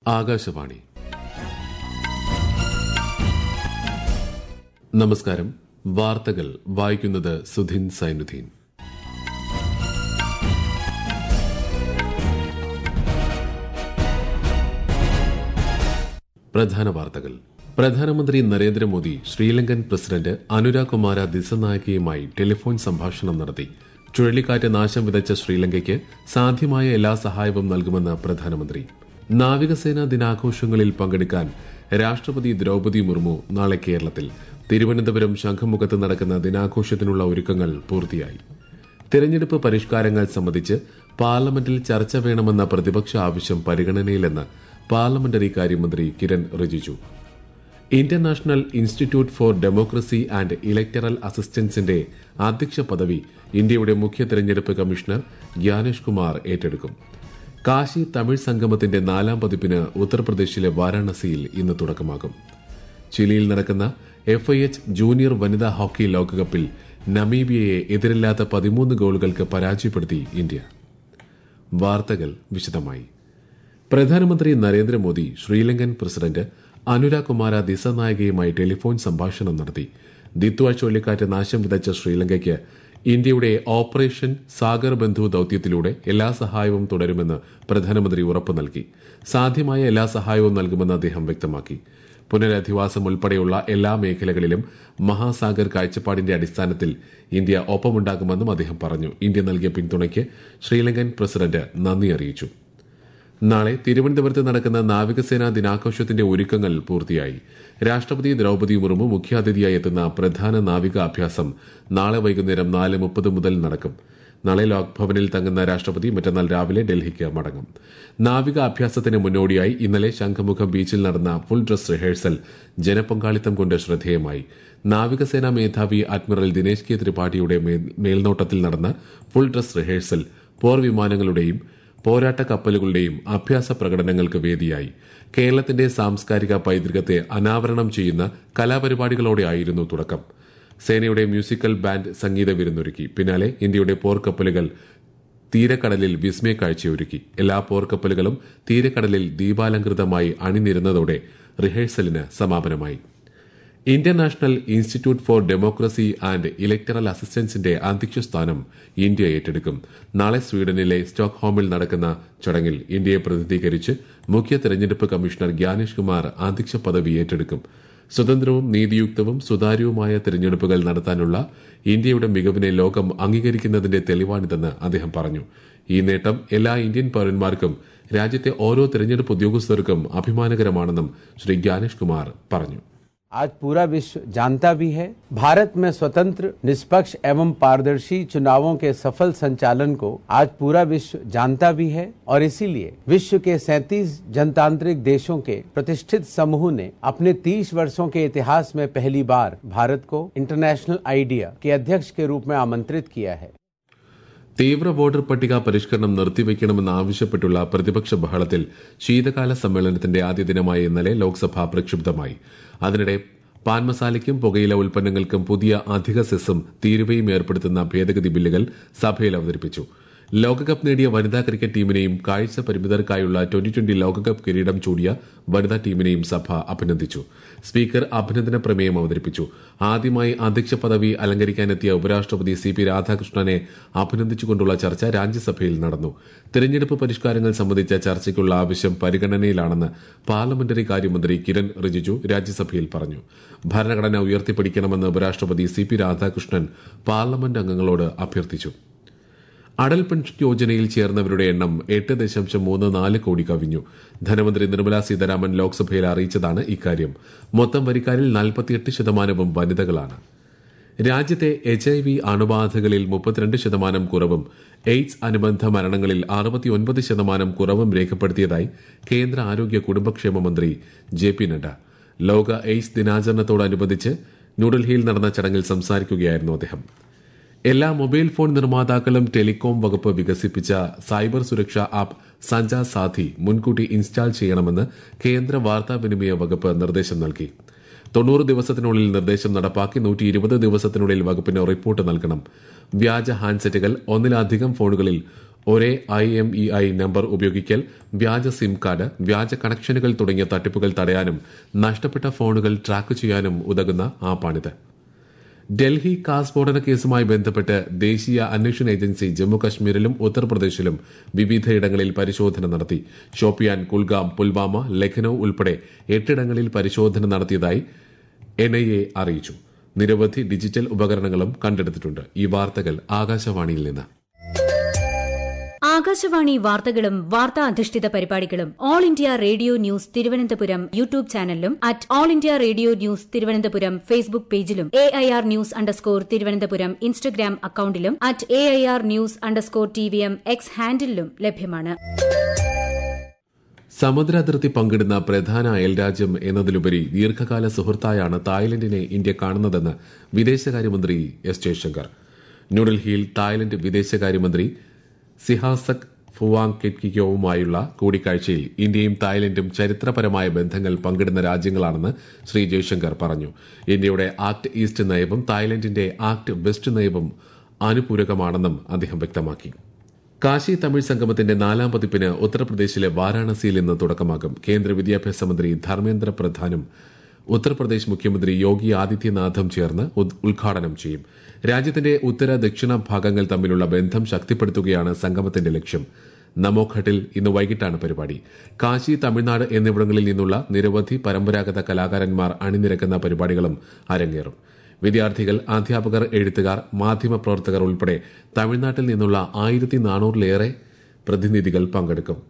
ആകാശവാണി നമസ്കാരം വാർത്തകൾ വായിക്കുന്നത് സുധിൻ സൈനുദ്ദീൻ പ്രധാന വാർത്തകൾ പ്രധാനമന്ത്രി നരേന്ദ്രമോദി ശ്രീലങ്കൻ പ്രസിഡന്റ് അനുരാഗ് കുമാര ദിസനായകയുമായി ടെലിഫോൺ സംഭാഷണം നടത്തി ചുഴലിക്കാറ്റ് നാശം വിതച്ച ശ്രീലങ്കയ്ക്ക് സാധ്യമായ എല്ലാ സഹായവും നൽകുമെന്ന് പ്രധാനമന്ത്രി നാവികസേനാ ദിനാഘോഷങ്ങളിൽ പങ്കെടുക്കാൻ രാഷ്ട്രപതി ദ്രൌപതി മുർമു നാളെ കേരളത്തിൽ തിരുവനന്തപുരം ശംഖുമുഖത്ത് നടക്കുന്ന ദിനാഘോഷത്തിനുള്ള ഒരുക്കങ്ങൾ പൂർത്തിയായി തെരഞ്ഞെടുപ്പ് പരിഷ്കാരങ്ങൾ സംബന്ധിച്ച് പാർലമെന്റിൽ ചർച്ച വേണമെന്ന പ്രതിപക്ഷ ആവശ്യം പരിഗണനയിലെന്ന് പാർലമെന്ററി കാര്യമന്ത്രി Kiren Rijiju international institute for democracy and electoral അസിസ്റ്റൻസിന്റെ അധ്യക്ഷ പദവി ഇന്ത്യയുടെ മുഖ്യ തെരഞ്ഞെടുപ്പ് കമ്മീഷണർ ജ്ഞാനേഷ് കുമാർ ഏറ്റെടുക്കും കാശി തമിഴ് സംഗമത്തിന്റെ നാലാം പതിപ്പിന് ഉത്തർപ്രദേശിലെ വാരാണസിയിൽ ഇന്ന് തുടക്കമാകും ചിലിയിൽ നടക്കുന്ന എഫ് ഐ എച്ച് ജൂനിയർ വനിതാ ഹോക്കി ലോകകപ്പിൽ നമീബിയയെ എതിരില്ലാത്ത പതിമൂന്ന് ഗോളുകൾക്ക് പരാജയപ്പെടുത്തി ഇന്ത്യ വാർത്തകൾ വിശദമായി പ്രധാനമന്ത്രി നരേന്ദ്രമോദി ശ്രീലങ്കൻ പ്രസിഡന്റ് അനുരാഗ് കുമാര ദിസനായകയുമായി ടെലിഫോൺ സംഭാഷണം നടത്തി ദിത്വ ചുഴലിക്കാറ്റ് നാശം വിതച്ച ശ്രീലങ്കയ്ക്ക് ഇന്ത്യയുടെ ഓപ്പറേഷൻ സാഗർ ബന്ധു ദൌത്യത്തിലൂടെ എല്ലാ സഹായവും തുടരുമെന്ന് പ്രധാനമന്ത്രി ഉറപ്പു നൽകി സാധ്യമായ എല്ലാ സഹായവും നൽകുമെന്ന് അദ്ദേഹം വ്യക്തമാക്കി പുനരധിവാസം ഉൾപ്പെടെയുള്ള എല്ലാ മേഖലകളിലും മഹാസാഗർ കാഴ്ചപ്പാടിന്റെ അടിസ്ഥാനത്തിൽ ഇന്ത്യ ഒപ്പമുണ്ടാകുമെന്നും അദ്ദേഹം പറഞ്ഞു ഇന്ത്യ നൽകിയ പിന്തുണയ്ക്ക് ശ്രീലങ്കൻ പ്രസിഡന്റ് നന്ദി അറിയിച്ചു നാളെ തിരുവനന്തപുരത്ത് നടക്കുന്ന നാവികസേനാ ദിനാഘോഷത്തിന്റെ ഒരുക്കങ്ങൾ പൂർത്തിയായി രാഷ്ട്രപതി ദ്രൌപതി മുർമു മുഖ്യാതിഥിയായി എത്തുന്ന പ്രധാന നാവിക അഭ്യാസം നാളെ വൈകുന്നേരം നാല് മുപ്പത് മുതൽ നടക്കും നാളെ ലോക്ഭവനിൽ തങ്ങുന്ന രാഷ്ട്രപതി മറ്റന്നാൾ രാവിലെ ഡൽഹിക്ക് മടങ്ങും നാവിക അഭ്യാസത്തിന് മുന്നോടിയായി ഇന്നലെ ശംഖുമുഖം ബീച്ചിൽ നടന്ന ഫുൾ ഡ്രസ് റിഹേഴ്സൽ ജനപങ്കാളിത്തം കൊണ്ട് ശ്രദ്ധേയമായി നാവികസേനാ മേധാവി അഡ്മിറൽ ദിനേശ് കെ ത്രിപാഠിയുടെ മേൽനോട്ടത്തിൽ നടന്ന ഫുൾ ഡ്രസ് റിഹേഴ്സൽ പോർ വിമാനങ്ങളുടെയും പോരാട്ട കപ്പലുകളുടെയും അഭ്യാസ പ്രകടനങ്ങൾക്ക് വേദിയായി കേരളത്തിന്റെ സാംസ്കാരിക പൈതൃകത്തെ അനാവരണം ചെയ്യുന്ന കലാപരിപാടികളോടെയായിരുന്നു തുടക്കം സേനയുടെ മ്യൂസിക്കൽ ബാൻഡ് സംഗീത വിരുന്നൊരുക്കി പിന്നാലെ ഇന്ത്യയുടെ പോർക്കപ്പലുകൾ തീരക്കടലിൽ വിസ്മയ കാഴ്ചയൊരുക്കി എല്ലാ പോർക്കപ്പലുകളും തീരക്കടലിൽ ദീപാലങ്കൃതമായി അണിനിരുന്നതോടെ റിഹേഴ്സലിന് സമാപനമായി international institute for democracy and electoral അസിസ്റ്റൻസിന്റെ അധ്യക്ഷ സ്ഥാനം ഇന്ത്യ ഏറ്റെടുക്കും നാളെ സ്വീഡനിലെ സ്റ്റോക്ക്ഹോമിൽ നടക്കുന്ന ചടങ്ങിൽ ഇന്ത്യയെ പ്രതിനിധീകരിച്ച് മുഖ്യ തെരഞ്ഞെടുപ്പ് കമ്മീഷണർ ജ്ഞാനേഷ് കുമാർ അധ്യക്ഷ പദവി ഏറ്റെടുക്കും സ്വതന്ത്രവും നീതിയുക്തവും സുതാര്യവുമായ തെരഞ്ഞെടുപ്പുകൾ നടത്താനുള്ള ഇന്ത്യയുടെ മികവിനെ ലോകം അംഗീകരിക്കുന്നതിന്റെ തെളിവാണിതെന്ന് അദ്ദേഹം പറഞ്ഞു ഈ നേട്ടം എല്ലാ ഇന്ത്യൻ പൌരന്മാർക്കും രാജ്യത്തെ ഓരോ തെരഞ്ഞെടുപ്പ് ഉദ്യോഗസ്ഥർക്കും അഭിമാനകരമാണെന്നും ശ്രീ ജ്ഞാനേഷ് കുമാർ പറഞ്ഞു आज पूरा विश्व जानता भी है भारत में स्वतंत्र निष्पक्ष एवं पारदर्शी चुनावों के सफल संचालन को आज पूरा विश्व जानता भी है और इसीलिए विश्व के 37 जनतांत्रिक देशों के प्रतिष्ठित समूह ने अपने 30 वर्षों के इतिहास में पहली बार भारत को इंटरनेशनल आइडिया के अध्यक्ष के रूप में आमंत्रित किया है തീവ്ര വോട്ടർ പട്ടിക പരിഷ്കരണം നിർത്തിവെക്കണമെന്ന് ആവശ്യപ്പെട്ടുള്ള പ്രതിപക്ഷ ബഹളത്തിൽ ശീതകാല സമ്മേളനത്തിന്റെ ആദ്യ ദിനമായ ഇന്നലെ ലോക്സഭ പ്രക്ഷുബ്ധമായി അതിനിടെ പാൻ മസാലയ്ക്കും പുകയില ഉൽപ്പന്നങ്ങൾക്കും പുതിയ അധിക സെസ്സും തീരുവയും ഏർപ്പെടുത്തുന്ന ഭേദഗതി ബില്ലുകൾ സഭയിൽ അവതരിപ്പിച്ചു ലോകകപ്പ് നേടിയ വനിതാ ക്രിക്കറ്റ് ടീമിനെയും കാഴ്ച പരിമിതർക്കായുള്ള ട്വന്റി ട്വന്റി ലോകകപ്പ് കിരീടം ചൂടിയ വനിതാ ടീമിനെയും സഭ അഭിനന്ദിച്ചു സ്പീക്കർ അഭിനന്ദന പ്രമേയം അവതരിപ്പിച്ചു ആദ്യമായി അധ്യക്ഷ പദവി അലങ്കരിക്കാനെത്തിയ ഉപരാഷ്ട്രപതി സി പി രാധാകൃഷ്ണനെ അഭിനന്ദിച്ചുകൊണ്ടുള്ള ചർച്ച രാജ്യസഭയിൽ നടന്നു തെരഞ്ഞെടുപ്പ് പരിഷ്കാരങ്ങൾ സംബന്ധിച്ച ചർച്ചയ്ക്കുള്ള ആവശ്യം പരിഗണനയിലാണെന്ന് പാർലമെന്ററി കാര്യമന്ത്രി കിരൺ റിജിജു രാജ്യസഭയിൽ പറഞ്ഞു ഭരണഘടന ഉയർത്തിപ്പിടിക്കണമെന്ന് ഉപരാഷ്ട്രപതി സി പി രാധാകൃഷ്ണൻ പാർലമെന്റ് അംഗങ്ങളോട് അഭ്യർത്ഥിച്ചു അടൽ പെൻഷൻ യോജനയിൽ ചേർന്നവരുടെ എണ്ണം എട്ട് ദശാംശം മൂന്ന് നാല് കോടി കവിഞ്ഞു ധനമന്ത്രി നിർമ്മല സീതാരാമൻ ലോക്സഭയിൽ അറിയിച്ചതാണ് ഇക്കാര്യം മൊത്തം വരിക്കാരിൽ നാൽപ്പത്തിയെട്ട് ശതമാനവും വനിതകളാണ് രാജ്യത്തെ എച്ച് ഐ വി അണുബാധകളിൽ മുപ്പത്തിരണ്ട് ശതമാനം കുറവും എയ്ഡ്സ് അനുബന്ധ മരണങ്ങളിൽ അറുപത്തിയൊൻപത് ശതമാനം കുറവും രേഖപ്പെടുത്തിയതായി കേന്ദ്ര ആരോഗ്യ കുടുംബക്ഷേമ മന്ത്രി ജെ പി നഡ്ഡ ലോക എയ്ഡ്സ് ദിനാചരണത്തോടനുബന്ധിച്ച് ന്യൂഡൽഹിയിൽ നടന്ന ചടങ്ങിൽ സംസാരിക്കുകയായിരുന്നു അദ്ദേഹം എല്ലാ മൊബൈൽ ഫോൺ നിർമ്മാതാക്കളും ടെലികോം വകുപ്പ് വികസിപ്പിച്ച സൈബർ സുരക്ഷാ ആപ്പ് സഞ്ചാർ സാഥി മുൻകൂട്ടി ഇൻസ്റ്റാൾ ചെയ്യണമെന്ന് കേന്ദ്ര വാർത്താവിനിമയ വകുപ്പ് നിർദ്ദേശം നൽകി തൊണ്ണൂറ് ദിവസത്തിനുള്ളിൽ നിർദ്ദേശം നടപ്പാക്കി നൂറ്റി ഇരുപത് ദിവസത്തിനുള്ളിൽ വകുപ്പിന് റിപ്പോർട്ട് നൽകണം വ്യാജ ഹാൻഡ്സെറ്റുകൾ ഒന്നിലധികം ഫോണുകളിൽ ഒരേ I M E I number ഉപയോഗിക്കൽ വ്യാജ സിം കാർഡ് വ്യാജ കണക്ഷനുകൾ തുടങ്ങിയ തട്ടിപ്പുകൾ തടയാനും നഷ്ടപ്പെട്ട ഫോണുകൾ ട്രാക്ക് ചെയ്യാനും ഉതകുന്ന ആപ്പാണിത് ഡൽഹി കാർ സ്ഫോടന കേസുമായി ബന്ധപ്പെട്ട് ദേശീയ അന്വേഷണ ഏജൻസി ജമ്മുകശ്മീരിലും ഉത്തർപ്രദേശിലും വിവിധയിടങ്ങളിൽ പരിശോധന നടത്തി ഷോപ്പിയാൻ കുൽഗാം പുൽവാമ ലഖ്നൌ ഉൾപ്പെടെ എട്ടിടങ്ങളിൽ പരിശോധന നടത്തിയതായി എൻഐഎ അറിയിച്ചു നിരവധി ഡിജിറ്റൽ ഉപകരണങ്ങളും കണ്ടെടുത്തിട്ടുണ്ട് ഈ വാർത്തകൾ ആകാശവാണിയിൽ നിന്ന് ആകാശവാണി വാർത്തകളും വാർത്താ അധിഷ്ഠിത പരിപാടികളും all India radio news Thiruvananthapuram YouTube ചാനലിലും at all India radio news Thiruvananthapuram Facebook പേജിലും A I R news underscore Thiruvananthapuram Instagram അക്കൌണ്ടിലും at A I R news underscore T V M X ഹാൻഡിലും ലഭ്യമാണ് സമുദ്രാതിർത്തി പങ്കിടുന്ന പ്രധാന അയൽരാജ്യം എന്നതിലുപരി ദീർഘകാല സുഹൃത്തായാണ് തായ്ലൻഡിനെ ഇന്ത്യ കാണുന്നതെന്ന് വിദേശകാര്യമന്ത്രി എസ് ജയശങ്കർ ന്യൂഡൽഹിയിൽ തായ്ലൻഡ് വിദേശകാര്യമന്ത്രി സിഹാസക് ഫുവാങ് കെറ്റ്കിയോവുമായുള്ള കൂടിക്കാഴ്ചയിൽ ഇന്ത്യയും തായ്ലൻഡും ചരിത്രപരമായ ബന്ധങ്ങൾ പങ്കിടുന്ന രാജ്യങ്ങളാണെന്ന് ശ്രീ ജയശങ്കർ പറഞ്ഞു ഇന്ത്യയുടെ ആക്ട് ഈസ്റ്റ് നയവും തായ്ലൻഡിന്റെ ആക്ട് വെസ്റ്റ് നയവും അനുപൂരകമാണെന്നും അദ്ദേഹം വ്യക്തമാക്കി കാശി തമിഴ് സംഗമത്തിന്റെ നാലാം പതിപ്പിന് ഉത്തർപ്രദേശിലെ വാരാണസിയിൽ ഇന്ന് തുടക്കമാകും കേന്ദ്ര വിദ്യാഭ്യാസ മന്ത്രി ധർമ്മേന്ദ്ര പ്രധാനും ഉത്തർപ്രദേശ് മുഖ്യമന്ത്രി യോഗി ആദിത്യനാഥും ചേർന്ന് ഉദ്ഘാടനം ചെയ്യും രാജ്യത്തിന്റെ ഉത്തര ദക്ഷിണ ഭാഗങ്ങൾ തമ്മിലുള്ള ബന്ധം ശക്തിപ്പെടുത്തുകയാണ് സംഗമത്തിന്റെ ലക്ഷ്യം നമോഘട്ടിൽ ഇന്ന് വൈകിട്ടാണ് പരിപാടി കാശി തമിഴ്നാട് എന്നിവിടങ്ങളിൽ നിന്നുള്ള നിരവധി പരമ്പരാഗത കലാകാരന്മാർ അണിനിരക്കുന്ന പരിപാടികളും അരങ്ങേറും വിദ്യാർത്ഥികൾ അധ്യാപകർ എഴുത്തുകാർ മാധ്യമപ്രവർത്തകർ ഉൾപ്പെടെ തമിഴ്നാട്ടിൽ നിന്നുള്ള ആയിരത്തി നാനൂറിലേറെ പ്രതിനിധികൾ പങ്കെടുക്കും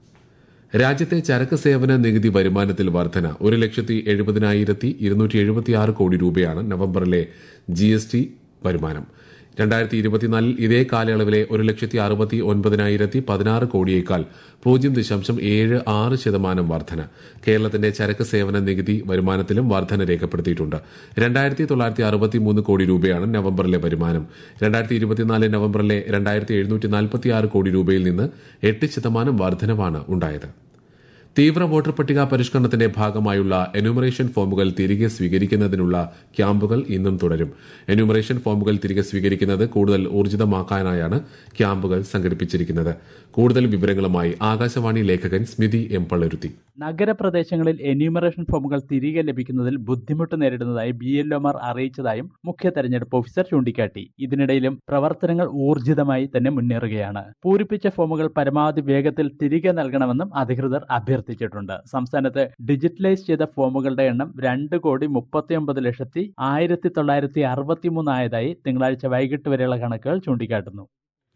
രാജ്യത്തെ ചരക്ക് സേവന നികുതി വരുമാനത്തിൽ വർധന ഒരു ലക്ഷത്തി എഴുപതിനായിരത്തി ഇരുന്നൂറ്റി എഴുപത്തിയാറ് കോടി രൂപയാണ് നവംബറിലെ ജി എസ് ടി വരുമാനം രണ്ടായിരത്തി ഇരുപത്തിനാലിൽ ഇതേ കാലയളവിലെ ഒരു ലക്ഷത്തി അറുപത്തി ഒൻപതിനായിരത്തി പതിനാറ് കോടിയേക്കാൾ പൂജ്യം ദശാംശം ഏഴ് ആറ് ശതമാനം വർധന കേരളത്തിന്റെ ചരക്ക് സേവന നികുതി വരുമാനത്തിലും വർധന രേഖപ്പെടുത്തിയിട്ടുണ്ട് രണ്ടായിരത്തി തൊള്ളായിരത്തി അറുപത്തി മൂന്ന് കോടി രൂപയാണ് നവംബറിലെ വരുമാനം രണ്ടായിരത്തി ഇരുപത്തിനാല് നവംബറിലെ രണ്ടായിരത്തി എഴുന്നൂറ്റി നാൽപ്പത്തിയാറ് കോടി രൂപയിൽ നിന്ന് എട്ട് ശതമാനം വർധനവാണ് ഉണ്ടായത് തീവ്ര വോട്ടർ പട്ടിക പരിഷ്കരണത്തിന്റെ ഭാഗമായുള്ള എന്യൂമറേഷൻ ഫോമുകൾ തിരികെ സ്വീകരിക്കുന്നതിനുള്ള ക്യാമ്പുകൾ ഇന്നും തുടരും എന്യൂമറേഷൻ ഫോമുകൾ തിരികെ സ്വീകരിക്കുന്നത് കൂടുതൽ ഊർജിതമാക്കാനായാണ് ക്യാമ്പുകൾ സംഘടിപ്പിച്ചിരിക്കുന്നത് കൂടുതൽ വിവരങ്ങളുമായി ആകാശവാണി ലേഖകൻ സ്മിതി എം പള്ളരുത്തി നഗരപ്രദേശങ്ങളിൽ എന്യൂമറേഷൻ ഫോമുകൾ തിരികെ ലഭിക്കുന്നതിൽ ബുദ്ധിമുട്ട് നേരിടുന്നതായി ബി എൽ ഒമാർ അറിയിച്ചതായും മുഖ്യ തെരഞ്ഞെടുപ്പ് ഓഫീസർ ചൂണ്ടിക്കാട്ടി ഇതിനിടയിലും പ്രവർത്തനങ്ങൾ ഊർജിതമായി തന്നെ മുന്നേറുകയാണ് പൂരിപ്പിച്ച ഫോമുകൾ പരമാവധി വേഗത്തിൽ തിരികെ നൽകണമെന്നും അധികൃതർ അഭ്യർത്ഥിച്ചിട്ടുണ്ട് സംസ്ഥാനത്ത് ഡിജിറ്റലൈസ് ചെയ്ത ഫോമുകളുടെ എണ്ണം രണ്ട് കോടി മുപ്പത്തിയൊമ്പത് ലക്ഷത്തി ആയിരത്തി തൊള്ളായിരത്തി അറുപത്തിമൂന്നായതായി തിങ്കളാഴ്ച വൈകിട്ട് വരെയുള്ള കണക്കുകൾ ചൂണ്ടിക്കാട്ടുന്നു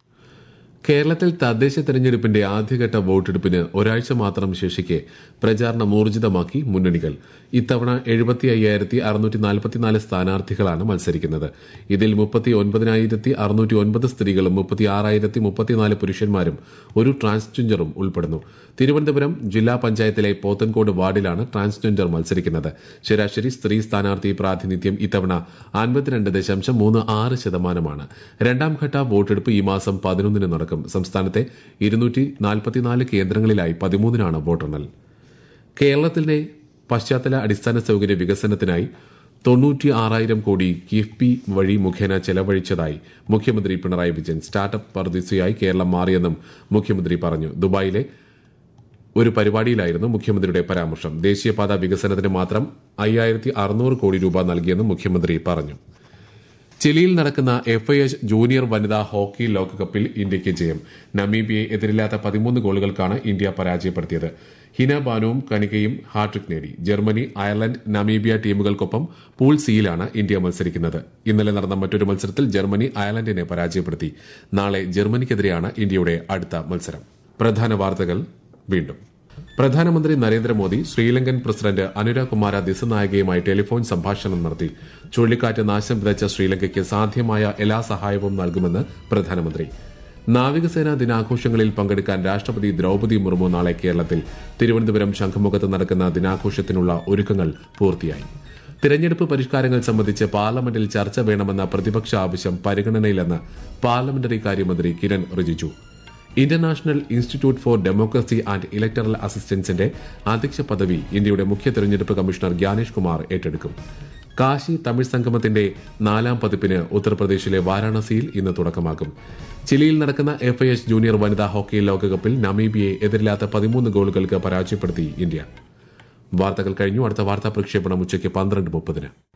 കേരളത്തിൽ തദ്ദേശ തെരഞ്ഞെടുപ്പിന്റെ ആദ്യഘട്ട വോട്ടെടുപ്പിന് ഒരാഴ്ച മാത്രം ശേഷിക്കെ പ്രചാരണം ഊർജിതമാക്കി മുന്നണികൾ ഇത്തവണ എഴുപത്തി അയ്യായിരത്തി അറുന്നൂറ്റി നാൽപ്പത്തിനാല് സ്ഥാനാർത്ഥികളാണ് മത്സരിക്കുന്നത് ഇതിൽ മുപ്പത്തി ഒൻപതിനായിരത്തി അറുന്നൂറ്റി ഒൻപത് സ്ത്രീകളും മുപ്പത്തി ആറായിരത്തി മുപ്പത്തിനാല് പുരുഷന്മാരും ഒരു ട്രാൻസ്ജെൻഡറും ഉൾപ്പെടുന്നു തിരുവനന്തപുരം ജില്ലാ പഞ്ചായത്തിലെ പോത്തൻകോട് വാർഡിലാണ് ട്രാൻസ്ജെൻഡർ മത്സരിക്കുന്നത് ശരാശരി സ്ത്രീ സ്ഥാനാർത്ഥി പ്രാതിനിധ്യം ഇത്തവണ അൻപത്തിരണ്ട് ദശാംശം മൂന്ന് ആറ് ശതമാനമാണ് രണ്ടാംഘട്ട വോട്ടെടുപ്പ് ഈ മാസം പതിനൊന്നിന് നടക്കും സംസ്ഥാനത്തെ ഇരുന്നൂറ്റി നാൽപ്പത്തിനാല് കേന്ദ്രങ്ങളിലായി പതിമൂന്നിനാണ് വോട്ടെണ്ണൽ കേരളത്തിലെ പശ്ചാത്തല അടിസ്ഥാന സൌകര്യ വികസനത്തിനായി തൊണ്ണൂറ്റി ആറായിരം കോടി കിഫ്ബി വഴി മുഖേന ചെലവഴിച്ചതായി മുഖ്യമന്ത്രി പിണറായി വിജയൻ സ്റ്റാർട്ടപ്പ് പർദിസയായി കേരളം മാറിയെന്നും മുഖ്യമന്ത്രി പറഞ്ഞു ദുബായിലെ ഒരു പരിപാടിയിലായിരുന്നു മുഖ്യമന്ത്രിയുടെ പരാമർശം ദേശീയപാത വികസനത്തിന് മാത്രം അയ്യായിരത്തി അറുന്നൂറ് കോടി രൂപ നൽകിയെന്നും മുഖ്യമന്ത്രി പറഞ്ഞു ചിലിയിൽ നടക്കുന്ന എഫ് ഐ എച്ച് ജൂനിയർ വനിതാ ഹോക്കി ലോകകപ്പിൽ ഇന്ത്യയ്ക്ക് ജയം നമീബിയെ എതിരില്ലാത്ത പതിമൂന്ന് ഗോളുകൾക്കാണ് ഇന്ത്യ പരാജയപ്പെടുത്തിയത് ഹിന ബാനുവും കനികയും ഹാട്രിക് നേടി ജർമ്മനി അയർലൻഡ് നമീബിയ ടീമുകൾക്കൊപ്പം പൂൾ സിയിലാണ് ഇന്ത്യ മത്സരിക്കുന്നത് ഇന്നലെ നടന്ന മറ്റൊരു മത്സരത്തിൽ ജർമ്മനി അയർലൻഡിനെ പരാജയപ്പെടുത്തി നാളെ ജർമ്മനിക്കെതിരെയാണ് ഇന്ത്യയുടെ അടുത്ത മത്സരം പ്രധാന വാർത്തകൾ വീണ്ടും പ്രധാനമന്ത്രി നരേന്ദ്രമോദി ശ്രീലങ്കൻ പ്രസിഡന്റ് അനുരാഗ് കുമാര ദിസനായകയുമായി ടെലിഫോൺ സംഭാഷണം നടത്തി ചുഴലിക്കാറ്റ് നാശം വിതച്ച ശ്രീലങ്കയ്ക്ക് സാധ്യമായ എല്ലാ സഹായവും നൽകുമെന്ന് പ്രധാനമന്ത്രി നാവികസേനാ ദിനാഘോഷങ്ങളിൽ പങ്കെടുക്കാൻ രാഷ്ട്രപതി ദ്രൌപതി മുർമു നാളെ കേരളത്തിൽ തിരുവനന്തപുരം ശംഖുമുഖത്ത് നടക്കുന്ന ദിനാഘോഷത്തിനുള്ള ഒരുക്കങ്ങൾ പൂർത്തിയായി തിരഞ്ഞെടുപ്പ് പരിഷ്കാരങ്ങൾ സംബന്ധിച്ച് പാർലമെന്റിൽ ചർച്ച വേണമെന്ന പ്രതിപക്ഷ ആവശ്യം പരിഗണനയിലെന്ന് പാർലമെന്ററി കാര്യമന്ത്രി Kiren Rijiju international institute for democracy and electoral അസിസ്റ്റൻസിന്റെ അധ്യക്ഷ പദവി ഇന്ത്യയുടെ മുഖ്യ തെരഞ്ഞെടുപ്പ് കമ്മീഷണർ ഗ്യാനേഷ് കുമാർ ഏറ്റെടുക്കും കാശി തമിഴ് സംഗമത്തിന്റെ നാലാം പതിപ്പിന് ഉത്തർപ്രദേശിലെ വാരാണസിയിൽ ഇന്ന് തുടക്കമാകും ചിലിയിൽ നടക്കുന്ന എഫ് ഐ എച്ച് ജൂനിയർ വനിതാ ഹോക്കി ലോകകപ്പിൽ നമീബിയെ എതിരില്ലാത്ത പതിമൂന്ന് ഗോളുകൾക്ക് പരാജയപ്പെടുത്തി ഇന്ത്യ വാർത്തകൾ കഴിഞ്ഞു അടുത്ത വാർത്താ പ്രക്ഷേപണം ഉച്ചയ്ക്ക് പന്ത്രണ്ട് മുപ്പതിന്